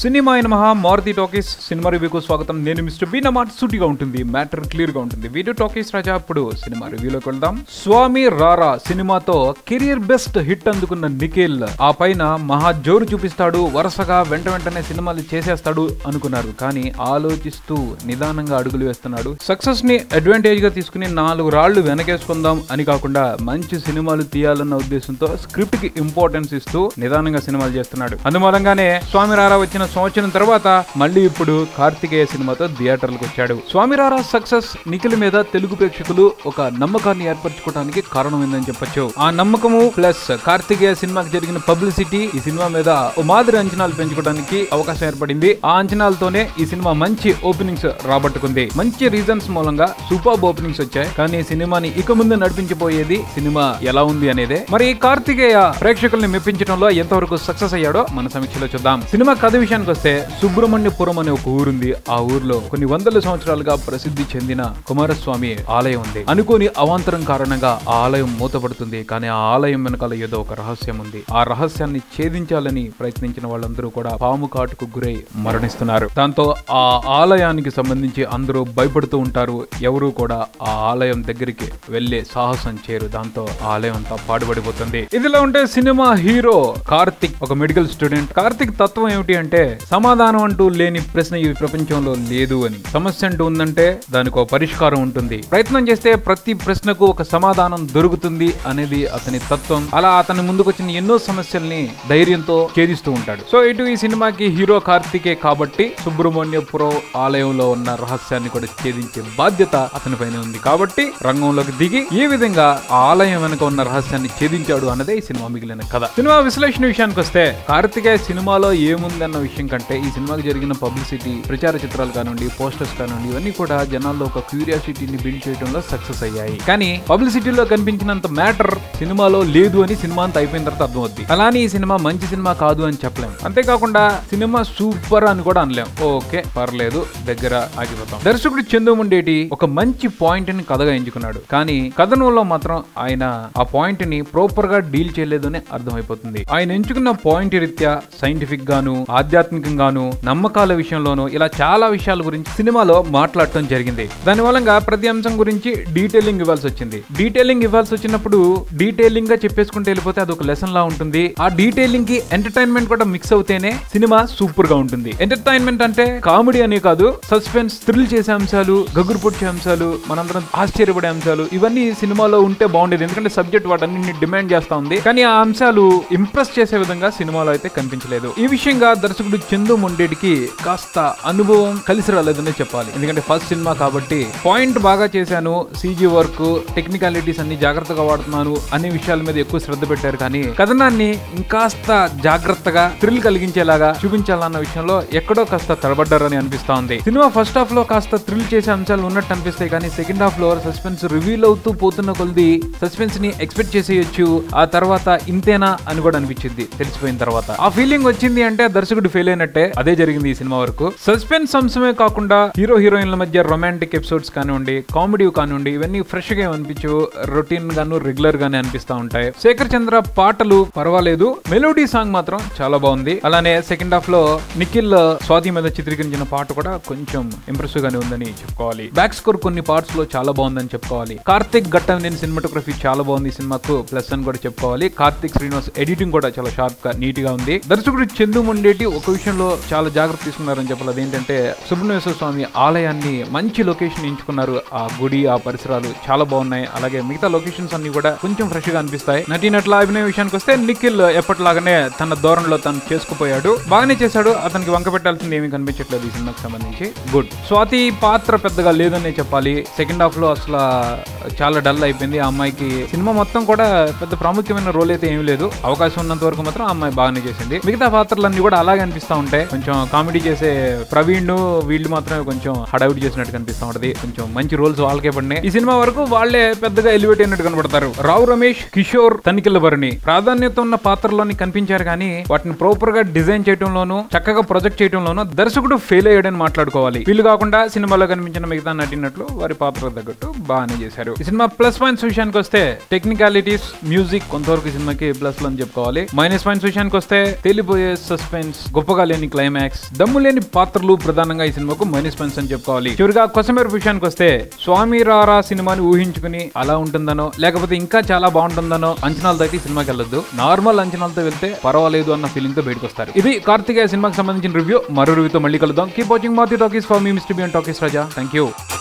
cinema అయిన మహా Maruti talkies cinema రివ్యూకు స్వాగతం నేను మిస్టర్ బీ నా మాట సూటిగా ఉంటుంది మ్యాటర్ క్లియర్ గా ఉంటుంది వీడియో టాకీస్ రాజా అప్పుడు సినిమా రివ్యూలోకి వెళ్దాం స్వామి రారా సినిమాతో కెరియర్ బెస్ట్ హిట్ అందుకున్న నిఖిల్ ఆ పైన మహా జోరు చూపిస్తాడు వరుసగా వెంట వెంటనే సినిమాలు చేసేస్తాడు అనుకున్నారు కానీ ఆలోచిస్తూ నిదానంగా అడుగులు వేస్తున్నాడు సక్సెస్ ని అడ్వాంటేజ్ గా తీసుకుని నాలుగు రాళ్లు వెనకేసుకుందాం అని కాకుండా మంచి సినిమాలు తీయాలన్న ఉద్దేశంతో స్క్రిప్ట్ కి ఇంపార్టెన్స్ ఇస్తూ నిదానంగా సినిమాలు చేస్తున్నాడు అందుమూలంగానే స్వామి రారా వచ్చిన సంవత్సరం తర్వాత మళ్ళీ ఇప్పుడు కార్తికేయ సినిమాతో థియేటర్లకు వచ్చాడు స్వామి రారా సక్సెస్ నిఖిల్ మీద తెలుగు ప్రేక్షకులు ఒక నమ్మకాన్ని ఏర్పరచుకోవడానికి కారణమైందని చెప్పొచ్చు ఆ నమ్మకము ప్లస్ కార్తికేయ సినిమాకి జరిగిన పబ్లిసిటీ ఈ సినిమా మీద ఓ మాదిరి అంచనాలు పెంచుకోవడానికి అవకాశం ఏర్పడింది ఆ అంచనాలతోనే ఈ సినిమా మంచి ఓపెనింగ్స్ రాబట్టుకుంది మంచి రీజన్స్ మూలంగా సూపర్ ఓపెనింగ్స్ వచ్చాయి కానీ ఈ సినిమాని ఇక ముందు నడిపించబోయేది సినిమా ఎలా ఉంది అనేదే మరి ఈ కార్తికేయ ప్రేక్షకుల్ని మెప్పించడంలో ఎంతవరకు సక్సెస్ అయ్యాడో మన సమీక్షలో చూద్దాం సినిమా కథ విషయానికి వస్తే సుబ్రహ్మణ్యపురం అనే ఒక ఊరుంది ఆ ఊర్లో కొన్ని వందల సంవత్సరాలుగా ప్రసిద్ధి చెందిన కుమారస్వామి ఆలయం ఉంది అనుకోని అవాంతరం కారణంగా ఆ ఆలయం మూతపడుతుంది కానీ ఆ ఆలయం వెనకాల ఏదో ఒక రహస్యం ఉంది ఆ రహస్యాన్ని ఛేదించాలని ప్రయత్నించిన వాళ్ళందరూ కూడా పాము కాటుకు గురై మరణిస్తున్నారు దాంతో ఆ ఆలయానికి సంబంధించి అందరూ భయపడుతూ ఉంటారు ఎవరు కూడా ఆ ఆలయం దగ్గరికి వెళ్లే సాహసం చేయరు దాంతో ఆ ఆలయం అంతా పాడుపడిపోతుంది ఇదిలా ఉంటే సినిమా హీరో కార్తిక్ ఒక మెడికల్ స్టూడెంట్ కార్తిక్ తత్వం ఏమిటి అంటే సమాధానం అంటూ లేని ప్రశ్న ఈ ప్రపంచంలో లేదు అని సమస్య అంటూ ఉందంటే దానికి ఒక పరిష్కారం ఉంటుంది ప్రయత్నం చేస్తే ప్రతి ప్రశ్నకు ఒక సమాధానం దొరుకుతుంది అనేది అతని తత్వం అలా అతని ముందుకు వచ్చిన ఎన్నో సమస్యల్ని ధైర్యంతో ఛేదిస్తూ ఉంటాడు సో ఇటు ఈ సినిమాకి హీరో కార్తికే కాబట్టి సుబ్రహ్మణ్యపురం ఆలయంలో ఉన్న రహస్యాన్ని కూడా ఛేదించే బాధ్యత అతని పైన ఉంది కాబట్టి రంగంలోకి దిగి ఏ విధంగా ఆ ఆలయం వెనుక ఉన్న రహస్యాన్ని ఛేదించాడు అన్నదే ఈ సినిమా మిగిలిన కథ సినిమా విశ్లేషణ విషయానికి వస్తే కార్తికేయ సినిమాలో ఏముందన్న విషయం కంటే ఈ సినిమాకి జరిగిన పబ్లిసిటీ ప్రచార చిత్రాలు కానివ్వండి పోస్టర్స్ కానివ్వండి ఇవన్నీ కూడా జనాల్లో ఒక క్యూరియాసిటీని బిల్డ్ చేయడంలో సక్సెస్ అయ్యాయి కానీ పబ్లిసిటీలో కనిపించినంత మ్యాటర్ సినిమాలో లేదు అని సినిమా అంతా అయిపోయిన తర్వాత అర్థమవుద్ది అలానే ఈ సినిమా మంచి సినిమా కాదు అని చెప్పలేం అంతేకాకుండా సినిమా సూపర్ అని కూడా అనలేం ఓకే పర్లేదు దగ్గర ఆగిపోతాం దర్శకుడు చందుముండేటి ఒక మంచి పాయింట్ ని కథగా ఎంచుకున్నాడు కానీ కథనంలో మాత్రం ఆయన ఆ పాయింట్ ని ప్రాపర్ గా డీల్ చేయలేదు అని అర్థమైపోతుంది ఆయన ఎంచుకున్న పాయింట్ రీత్యా సైంటిఫిక్ గాను ఆధ్యాత్మికంగాను నమ్మకాల విషయంలోనూ ఇలా చాలా విషయాల గురించి సినిమాలో మాట్లాడటం జరిగింది దాని మూలంగా ప్రతి అంశం గురించి డీటెయిలింగ్ ఇవ్వాల్సి వచ్చింది డీటెయిలింగ్ ఇవ్వాల్సి వచ్చినప్పుడు డీటెయిలింగ్ గా చెప్పేసుకుంటే వెళ్ళిపోతే అదొక లెసన్ లా ఉంటుంది ఆ డీటెయిలింగ్ కి ఎంటర్టైన్మెంట్ కూడా మిక్స్ అవుతేనే సినిమా సూపర్ గా ఉంటుంది ఎంటర్టైన్మెంట్ అంటే కామెడీ అనే కాదు సస్పెన్స్ థ్రిల్ చేసే అంశాలు గగురు పొడిచే అంశాలు మనందరం ఆశ్చర్యపడే అంశాలు ఇవన్నీ సినిమాలో ఉంటే బాగుండేది ఎందుకంటే సబ్జెక్ట్ వాటన్నింటిని డిమాండ్ చేస్తా ఉంది కానీ ఆ అంశాలు ఇంప్రెస్ చేసే విధంగా సినిమాలో అయితే కనిపించలేదు ఈ విషయంగా దర్శకుడు చందు మొండేటికి కాస్త అనుభవం కలిసి రాలేదనే చెప్పాలి ఎందుకంటే ఫస్ట్ సినిమా కాబట్టి పాయింట్ బాగా చేశాను సీజీ వర్క్ టెక్నికాలిటీస్ అన్ని జాగ్రత్తగా వాడుతున్నాను అనే విషయాల మీద ఎక్కువ శ్రద్ధ పెట్టారు కానీ కథనాన్ని ఇంకాస్త జాగ్రత్తగా థ్రిల్ కలిగించేలాగా చూపించాలన్న విషయంలో ఎక్కడో కాస్త తడబడ్డారని అనిపిస్తా ఉంది సినిమా ఫస్ట్ హాఫ్ లో కాస్త థ్రిల్ చేసే అంశాలు ఉన్నట్టు అనిపిస్తాయి కానీ సెకండ్ హాఫ్ లో సస్పెన్స్ రివీల్ అవుతూ పోతున్న కొలది సస్పెన్స్ ని ఎక్స్పెక్ట్ చేసేయొచ్చు ఆ తర్వాత ఇంతేనా అని కూడా అనిపించింది తెలిసిపోయిన తర్వాత ఆ ఫీలింగ్ వచ్చింది అంటే దర్శకుడు ఫెయిల్ అయినట్టే అదే జరిగింది ఈ సినిమా వరకు సస్పెన్స్ అంశమే కాకుండా హీరో హీరోయిన్ల మధ్య రొమాంటిక్ ఎపిసోడ్స్ కానివ్వండి కామెడీ కానివ్వండి ఇవన్నీ ఫ్రెష్ గా అనిపించు రొటీన్ గాను రెగ్యులర్ గానే అనిపిస్తా ఉంటాయి శేఖర్ చంద్ర పాటలు పర్వాలేదు మెలోడీ సాంగ్ మాత్రం చాలా బాగుంది అలానే సెకండ్ హాఫ్ లో నిఖిల్ స్వాతి మీద చిత్రీకరించిన పాట కూడా కొంచెం ఇంప్రెసివ్ గానే ఉందని చెప్పుకోవాలి బ్యాక్ స్కోర్ కొన్ని పార్ట్స్ లో చాలా బాగుందని చెప్పుకోవాలి కార్తిక్ ఘట్టం నేను సినిమాటోగ్రఫీ చాలా బాగుంది ఈ సినిమాకు ప్లస్ అని కూడా చెప్పుకోవాలి కార్తిక్ శ్రీనివాస్ ఎడిటింగ్ కూడా చాలా షార్ప్ గా నీట్ గా ఉంది దర్శకుడు చందు ముండేటి ఒక విషయంలో చాలా జాగ్రత్త తీసుకున్నారని చెప్పాలి అదేంటంటే సుబ్రహ్మణ్యేశ్వర స్వామి ఆలయాన్ని మంచి లొకేషన్ ఎంచుకున్నారు ఆ గుడి ఆ పరిసరాలు చాలా బాగున్నాయి అలాగే మిగతా లొకేషన్స్ అన్ని కూడా కొంచెం ఫ్రెష్ గా అనిపిస్తాయి నటీనట్ల అభినయ విషయానికి వస్తే నిఖిల్ ఎప్పటిలాగానే తన ధోరణిలో తను చేసుకుపోయాడు బాగానే చేశాడు అతనికి వంక పెట్టాల్సింది ఏమీ కనిపించట్లేదు ఈ సినిమాకి సంబంధించి గుడ్ స్వాతి పాత్ర పెద్దగా లేదనే చెప్పాలి సెకండ్ హాఫ్ లో అసలు చాలా డల్ అయిపోయింది ఆ అమ్మాయికి సినిమా మొత్తం కూడా పెద్ద ప్రాముఖ్యమైన రోల్ అయితే ఏమీ లేదు అవకాశం ఉన్నంత వరకు మాత్రం ఆ అమ్మాయి బాగానే చేసింది మిగతా పాత్రలన్నీ కూడా అలాగే అనిపిస్తా ఉంటాయి కొంచెం కామెడీ చేసే ప్రవీణ్ వీళ్ళు మాత్రమే కొంచెం హడౌట్ చేసినట్టు కనిపిస్తా ఉంటది కొంచెం మంచి రోల్స్ వాళ్ళకే పడినాయి ఈ సినిమా వరకు వాళ్ళే పెద్దగా ఎలివేట్ అయినట్టు కనబడతారు రావు రమేష్ కిషోర్ తనిఖీల భరణి ప్రాధాన్యత ఉన్న పాత్రలోని కనిపించారు కానీ వాటిని ప్రాపర్ గా డిజైన్ చేయడంలోనూ చక్కగా ప్రొజెక్ట్ చేయడంలోనూ దర్శకుడు ఫెయిల్ అయ్యాడని మాట్లాడుకోవాలి వీళ్ళు కాకుండా సినిమాలో కనిపించిన మిగతా నటినట్లు వారి పాత్ర తగ్గట్టు బాగానే చేశారు ఈ సినిమా ప్లస్ పాయింట్స్ విషయానికి వస్తే టెక్నికాలిటీస్ మ్యూజిక్ కొంతవరకు ఈ సినిమాకి ప్లస్ అని చెప్పుకోవాలి మైనస్ పాయింట్స్ విషయానికి వస్తే తేలిపోయే సస్పెన్స్ గొప్ప చెప్పగా లేని క్లైమాక్స్ దమ్ము లేని పాత్రలు ప్రధానంగా ఈ సినిమాకు మైనస్ పాయింట్స్ అని చెప్పుకోవాలి చివరిగా కొసమేర విషయానికి వస్తే స్వామి రారా సినిమాని ఊహించుకుని అలా ఉంటుందనో లేకపోతే ఇంకా చాలా బాగుంటుందనో అంచనాలతో అయితే ఈ సినిమాకి వెళ్ళొద్దు నార్మల్ అంచనాలతో వెళ్తే పర్వాలేదు అన్న ఫీలింగ్ తో బయటకు వస్తారు ఇది కార్తికేయ సినిమాకి సంబంధించిన రివ్యూ మరో రివ్యూతో మళ్ళీ కలుద్దాం కీప్ వాచింగ్ మాతి talkies for me mister BN talkies Raja thank you